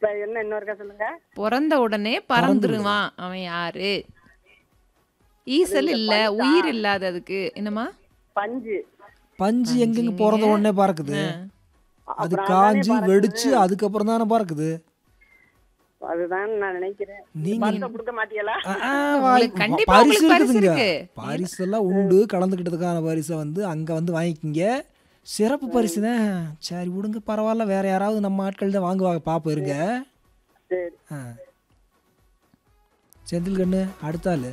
இப்ப என்ன இன்னொருக்கா சொல்லுங்க பிறந்த உடனே பறந்துருவான் அவன் யாரு ஈசல் இல்ல உயிர் இல்லாத அதுக்கு என்னம்மா பஞ்சு பஞ்சு எங்கெங்க பிறந்த உடனே பறக்குது அது அப்புறம் காஞ்சு அதானே வெடிச்சு அதுக்கப்புறம் தானே பறக்குது அதுதான் நான் நினைக்கிறேன் நீங்க- பரிசை கொடுக்க மாட்டீங்களா ஆ, ஆ, வாய்- உங்களுக்கு கண்டிப்பா பரிசு உங்களுக்கு பரிசு இருக்குதுங்க இருக்கு. பரிசு எல்லாம் உண்டு கலந்துக்கிட்டதுக்கான பரிசை வந்து அங்க வந்து வாங்கிக்கிங்க சிறப்பு பரிசு தான் சரி விடுங்க பரவாயில்ல வேற யாராவது நம்ம ஆட்கள் தான் வாங்குவாங்க பாப்போம் இருங்க சரி ஆ. செந்தில் கண்ணு அடுத்த ஆளு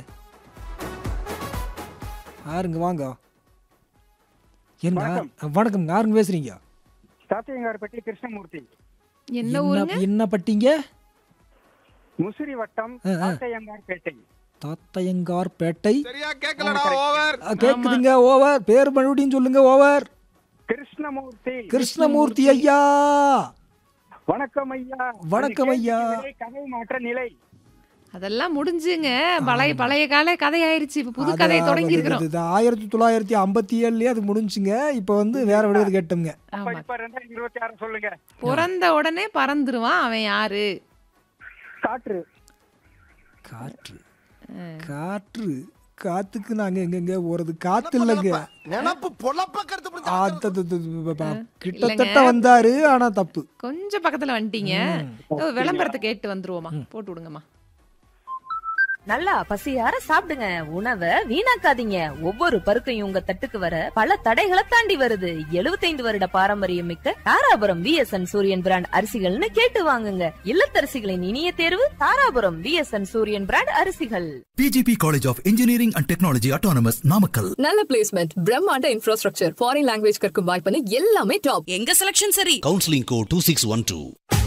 யாருங்க வாங்க என்ன வணக்கம் யாருங்க பேசுறீங்க சாத்தியங்கார்பட்டி கிருஷ்ணமூர்த்தி என்ன என்ன ஊருங்க என்ன பட்டிங்க முசிறி வட்டம் ஆ, ஆ. சாத்தையங்கார்பேட்டை தாத்தையங்கார் பேட்டை சரியா கேட்கலடா ஓவர் ஆ, கேக்குதுங்க ஓவர் பேர் மறுபடியும் சொல்லுங்க ஓவர் கிருஷ்ணமூர்த்தி கிருஷ்ணமூர்த்தி ஐயா வணக்கம் ஐயா வணக்கம் ஐயா. நிலை, கதை மாற்ற நிலை அதெல்லாம் முடிஞ்சுங்க பழைய பழைய கால கதை ஆயிருச்சு இப்ப புது கதையை தொடங்கி இருக்கிறோம் அது ஆயிரத்தி தொள்ளாயிரத்தி ஐம்பத்தி ஏழுலயே அது முடிஞ்சுங்க இப்ப வந்து வேற விடையாது கேட்டோம்ங்க அப்ப ஆமா இப்ப ரெண்டாயிரத்தி இருபத்தி ஆறு சொல்லுங்க பிறந்த உடனே பறந்துருவான் அவன் யாரு காற்று காற்று காற்று காத்துக்கு நாங்க எங்கெங்க போறது காத்து இல்லைங்க நினப்பு பொழப்ப கருத்து புரிஞ்சு ஆ, த- த- த- ப- கிட்டத்தட்ட வந்தாரு ஆனா தப்பு கொஞ்சம் பக்கத்துல வந்துட்டீங்க ஓ, விளம்பரத்தை கேட்டு வந்துருவோமா போட்டு விடுங்கம்மா நல்லா பசியார சாப்பிடுங்க உணவை வீணாக்காதீங்க ஒவ்வொரு பருக்கையும் உங்க தட்டுக்கு வர பல தடைகளை தாண்டி வருது 75 வருட பாரம்பரியம் மிக்க தாராபுரம் விஎஸ்என் சூரியன் பிராண்ட் அரிசிகள்னு கேட்டு வாங்குங்க இல்லத்தரசிகளின் இனிய தேர்வு தாராபுரம் விஎஸ்என் சூரியன் பிராண்ட் அரிசிகள் PGP College of Engineering and Technology Autonomous Namakkal. நல்ல பிளேஸ்மெண்ட் பிரம்மாண்ட இன்ஃப்ராஸ்ட்ரக்சர் ஃபாரின் லாங்குவேஜ் கற்கும் வாய்ப்புன்னு எல்லாமே டாப் எங்க செலக்ஷன் சரி Counseling code 2612.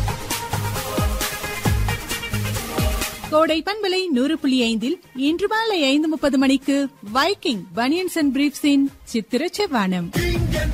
கோடை பண்பலை நூறு புள்ளி ஐந்தில் இன்று மாலை ஐந்து முப்பது மணிக்கு வைக்கிங் பனியன்ஸ் அண்ட் பிரீப்ஸின் சித்திர செவ்வானம்